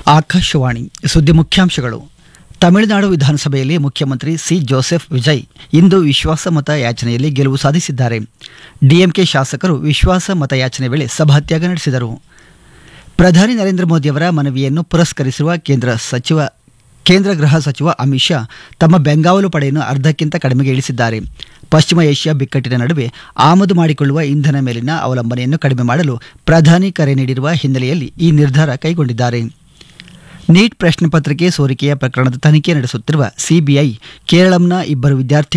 ಆಕಾಶವಾಣಿ ಸುದ್ದಿ ಮುಖ್ಯಾಂಶಗಳು ತಮಿಳುನಾಡು ವಿಧಾನಸಭೆಯಲ್ಲಿ ಮುಖ್ಯಮಂತ್ರಿ ಸಿ ಜೋಸೆಫ್ ವಿಜಯ್ ಇಂದು ವಿಶ್ವಾಸಮತ ಯಾಚನೆಯಲ್ಲಿ ಗೆಲುವು ಸಾಧಿಸಿದ್ದಾರೆ ಡಿಎಂಕೆ ಶಾಸಕರು ವಿಶ್ವಾಸ ಮತಯಾಚನೆ ವೇಳೆ ಸಭಾತ್ಯಾಗ ನಡೆಸಿದರು ಪ್ರಧಾನಿ ನರೇಂದ್ರ ಮೋದಿಯವರ ಮನವಿಯನ್ನು ಪುರಸ್ಕರಿಸಿರುವ ಕೇಂದ್ರ ಸಚಿವ ಕೇಂದ್ರ ಗೃಹ ಸಚಿವ ಅಮಿತ್ ಶಾ ತಮ್ಮ ಬೆಂಗಾವಲು ಪಡೆಯನ್ನು ಅರ್ಧಕ್ಕಿಂತ ಕಡಿಮೆಗೆ ಇಳಿಸಿದ್ದಾರೆ ಪಶ್ಚಿಮ ಏಷ್ಯಾ ಬಿಕ್ಕಟ್ಟಿನ ನಡುವೆ ಆಮದು ಮಾಡಿಕೊಳ್ಳುವ ಇಂಧನ ಮೇಲಿನ ಅವಲಂಬನೆಯನ್ನು ಕಡಿಮೆ ಮಾಡಲು ಪ್ರಧಾನಿ ಕರೆ ನೀಡಿರುವ ಹಿನ್ನೆಲೆಯಲ್ಲಿ ಈ ನಿರ್ಧಾರ ಕೈಗೊಂಡಿದ್ದಾರೆ ನೀಟ್ ಪ್ರಶ್ನೆ ಪತ್ರಿಕೆ ಸೋರಿಕೆಯ ಪ್ರಕರಣದ ತನಿಖೆ ನಡೆಸುತ್ತಿರುವ ಸಿಬಿಐ ಕೇರಳಂನ ಇಬ್ಬರು ವಿದ್ಯಾರ್ಥಿ